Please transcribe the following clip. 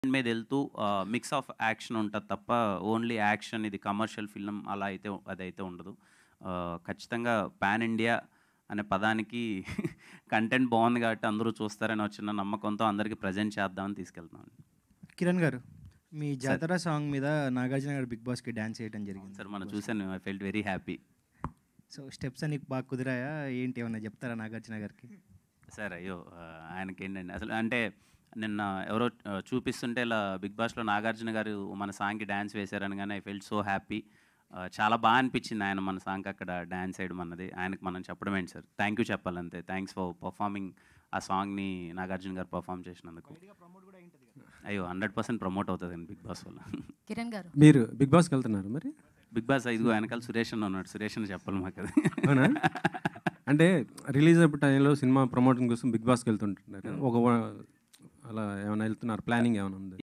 మీద వెళ్తూ mix of action ఉంటుంది తప్ప ఓన్లీ యాక్షన్ ఇది కమర్షియల్ ఫిల్మ్ అలా అయితే అదైతే ఉండదు ఆ, ఖచ్చితంగా పాన్ ఇండియా అనే పదానికి కంటెంట్ బాగుంది కాబట్టి అందరూ చూస్తారని వచ్చిన నమ్మకంతో అందరికీ ప్రజెంట్ చేద్దామని తీసుకెళ్తున్నాం కిరణ్ గారు మీ జాతర సాంగ్ మీద నాగార్జున గారు బిగ్ బాస్కి డ్యాన్స్ చేయడం జరిగింది సార్ మనం చూసాను I felt very happy so steps అని బాగా కుదిరాయా ఏంటి ఏమన్నా చెప్తారా నాగార్జున గారికి సార్ అయ్యో ఆ, ఆయనకి ఏంటండి అసలు అంటే నిన్న ఎవరో ఆ, చూపిస్తుంటే ఇలా బిగ్ బాస్లో నాగార్జున గారు మన సాంగ్కి డ్యాన్స్ వేశారని కానీ ఐ ఫెల్ట్ సో హ్యాపీ చాలా బాగా అనిపించింది ఆయన మన సాంగ్ అక్కడ డ్యాన్స్ వేయడం అన్నది ఆయనకు మనం చెప్పడం ఏంటి సార్ థ్యాంక్ యూ చెప్పాలంతే థ్యాంక్స్ ఫర్ పర్ఫార్మింగ్ ఆ సాంగ్ని నాగార్జున గారు పర్ఫామ్ చేసినందుకు అయ్యో హండ్రెడ్ పర్సెంట్ ప్రమోట్ అవుతుందండి బిగ్ బాస్ వల్ల కిరణ్ గారు మీరు బిగ్ బాస్కి వెళ్తున్నారు మరి బిగ్ బాస్ ఇదిగో వెనకాల సురేష్ అన్న ఉన్నాడు సురేష్ అని చెప్పాలి మాకు అది అవునా అంటే రిలీజ్ అయిన టైంలో సినిమా ప్రమోటింగ్ కోసం బిగ్ బాస్కి వెళ్తుంటున్నారు ఒక వ- అలా ఏమైనా వెళ్తున్నారు ప్లానింగ్ ఏమైనా ఉంది